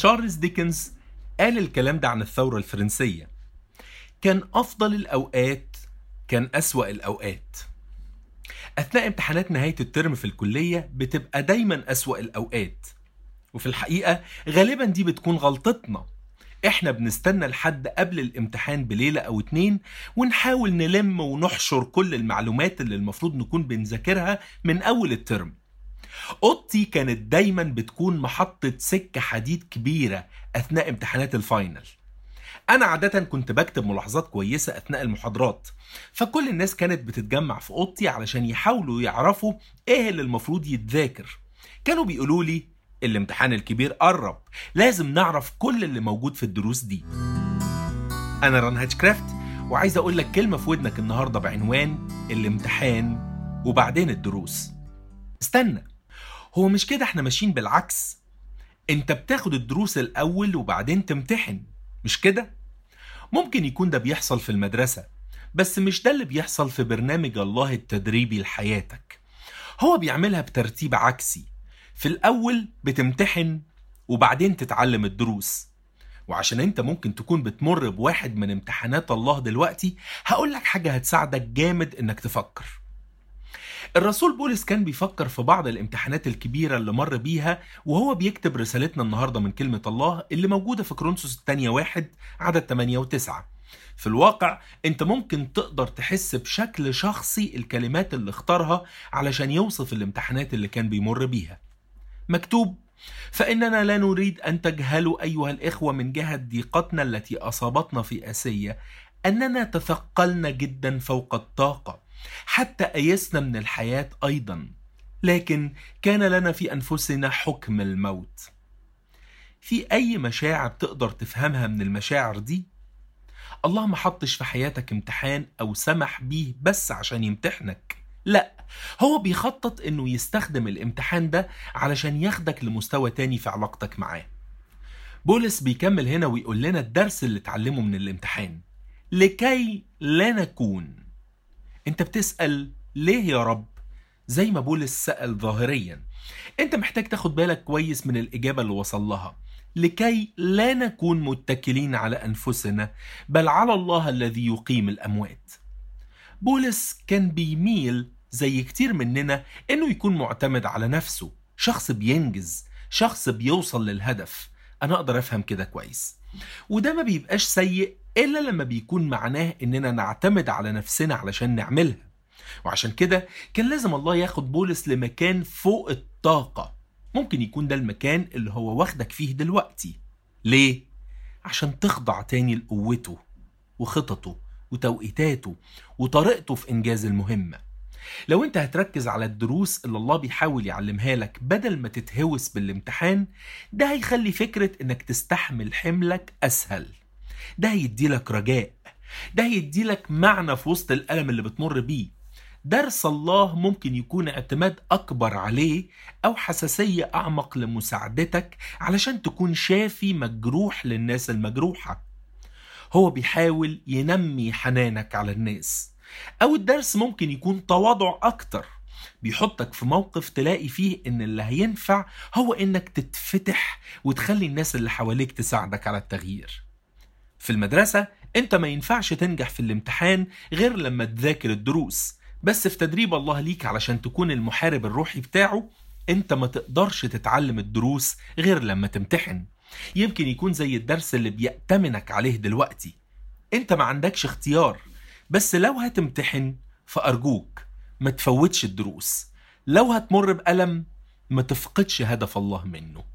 تشارلز ديكنز قال الكلام ده عن الثورة الفرنسية كان أفضل الأوقات كان أسوأ الأوقات أثناء امتحانات نهاية الترم في الكلية بتبقى دايما أسوأ الأوقات وفي الحقيقة غالبا دي بتكون غلطتنا احنا بنستنى لحد قبل الامتحان بليلة او اتنين ونحاول نلم ونحشر كل المعلومات اللي المفروض نكون بنذاكرها من اول الترم اوضتي كانت دايما بتكون محطة سكة حديد كبيرة اثناء امتحانات الفاينل انا عادة كنت بكتب ملاحظات كويسة اثناء المحاضرات فكل الناس كانت بتتجمع في اوضتي علشان يحاولوا يعرفوا ايه اللي المفروض يتذاكر كانوا بيقولوا لي الامتحان الكبير قرب لازم نعرف كل اللي موجود في الدروس دي انا ران هاتشكرافت وعايز اقول لك كلمة في ودنك النهاردة بعنوان الامتحان وبعدين الدروس استنى هو مش كده احنا ماشيين بالعكس انت بتاخد الدروس الاول وبعدين تمتحن مش كده ممكن يكون ده بيحصل في المدرسة بس مش ده اللي بيحصل في برنامج الله التدريبي لحياتك هو بيعملها بترتيب عكسي في الأول بتمتحن وبعدين تتعلم الدروس وعشان انت ممكن تكون بتمر بواحد من امتحانات الله دلوقتي هقول لك حاجة هتساعدك جامد انك تفكر الرسول بولس كان بيفكر في بعض الامتحانات الكبيرة اللي مر بيها وهو بيكتب رسالتنا النهاردة من كلمة الله اللي موجودة في كرونسوس الثانية واحد عدد 8 و9 في الواقع انت ممكن تقدر تحس بشكل شخصي الكلمات اللي اختارها علشان يوصف الامتحانات اللي كان بيمر بيها مكتوب فإننا لا نريد أن تجهلوا أيها الإخوة من جهة ضيقتنا التي أصابتنا في آسيا أننا تثقلنا جدا فوق الطاقة حتى أيسنا من الحياة أيضا لكن كان لنا في أنفسنا حكم الموت في أي مشاعر تقدر تفهمها من المشاعر دي؟ الله ما حطش في حياتك امتحان أو سمح بيه بس عشان يمتحنك لا هو بيخطط انه يستخدم الامتحان ده علشان ياخدك لمستوى تاني في علاقتك معاه بولس بيكمل هنا ويقول لنا الدرس اللي اتعلمه من الامتحان لكي لا نكون انت بتسأل ليه يا رب زي ما بولس سأل ظاهريا انت محتاج تاخد بالك كويس من الإجابة اللي وصل لها لكي لا نكون متكلين على أنفسنا بل على الله الذي يقيم الأموات بولس كان بيميل زي كتير مننا انه يكون معتمد على نفسه شخص بينجز شخص بيوصل للهدف انا اقدر افهم كده كويس وده ما بيبقاش سيء الا لما بيكون معناه اننا نعتمد على نفسنا علشان نعملها وعشان كده كان لازم الله ياخد بولس لمكان فوق الطاقة ممكن يكون ده المكان اللي هو واخدك فيه دلوقتي ليه؟ عشان تخضع تاني لقوته وخططه وتوقيتاته وطريقته في إنجاز المهمة لو انت هتركز على الدروس اللي الله بيحاول يعلمها لك بدل ما تتهوس بالامتحان ده هيخلي فكرة انك تستحمل حملك اسهل ده هيديلك رجاء ده هيديلك معنى في وسط الألم اللي بتمر بيه درس الله ممكن يكون اعتماد أكبر عليه أو حساسية أعمق لمساعدتك علشان تكون شافي مجروح للناس المجروحة هو بيحاول ينمي حنانك على الناس أو الدرس ممكن يكون تواضع أكتر بيحطك في موقف تلاقي فيه إن اللي هينفع هو إنك تتفتح وتخلي الناس اللي حواليك تساعدك على التغيير في المدرسة أنت ما ينفعش تنجح في الامتحان غير لما تذاكر الدروس بس في تدريب الله ليك علشان تكون المحارب الروحي بتاعه أنت ما تقدرش تتعلم الدروس غير لما تمتحن يمكن يكون زي الدرس اللي بيأتمنك عليه دلوقتي انت ما عندكش اختيار بس لو هتمتحن فأرجوك ما تفوتش الدروس لو هتمر بألم ما تفقدش هدف الله منه